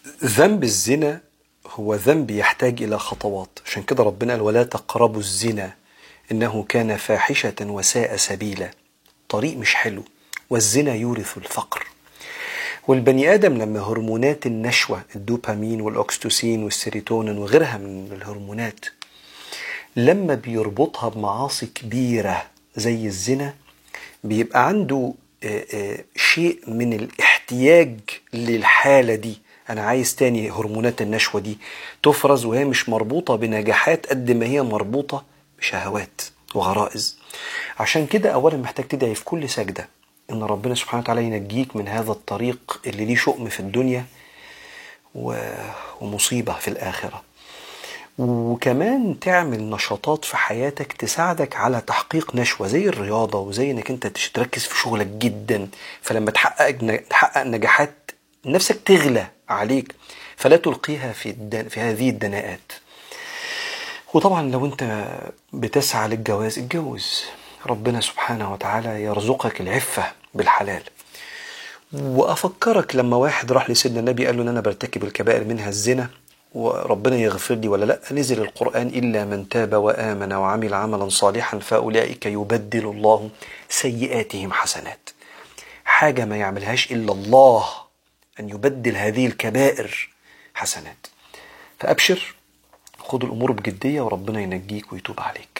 ذنب الزنا هو ذنب يحتاج إلى خطوات عشان كده ربنا قال ولا تقربوا الزنا إنه كان فاحشة وساء سبيلا طريق مش حلو والزنا يورث الفقر والبني آدم لما هرمونات النشوة الدوبامين والأكستوسين والسيروتونين وغيرها من الهرمونات لما بيربطها بمعاصي كبيرة زي الزنا بيبقى عنده آه، آه، شيء من الاحتياج للحالة دي أنا عايز تاني هرمونات النشوة دي تفرز وهي مش مربوطة بنجاحات قد ما هي مربوطة بشهوات وغرائز عشان كده أولا محتاج تدعي في كل سجدة إن ربنا سبحانه وتعالى ينجيك من هذا الطريق اللي ليه شؤم في الدنيا و- ومصيبة في الآخرة وكمان تعمل نشاطات في حياتك تساعدك على تحقيق نشوة زي الرياضة وزي انك انت تش- تركز في شغلك جدا فلما تحقق تحقق نجاحات نفسك تغلى عليك فلا تلقيها في الدن في هذه الدناءات وطبعا لو انت بتسعى للجواز اتجوز ربنا سبحانه وتعالى يرزقك العفة بالحلال وافكرك لما واحد راح لسيدنا النبي قال له ان انا برتكب الكبائر منها الزنا وربنا يغفر لي ولا لا نزل القران الا من تاب وامن وعمل عملا صالحا فاولئك يبدل الله سيئاتهم حسنات حاجه ما يعملهاش الا الله ان يبدل هذه الكبائر حسنات فابشر خد الامور بجديه وربنا ينجيك ويتوب عليك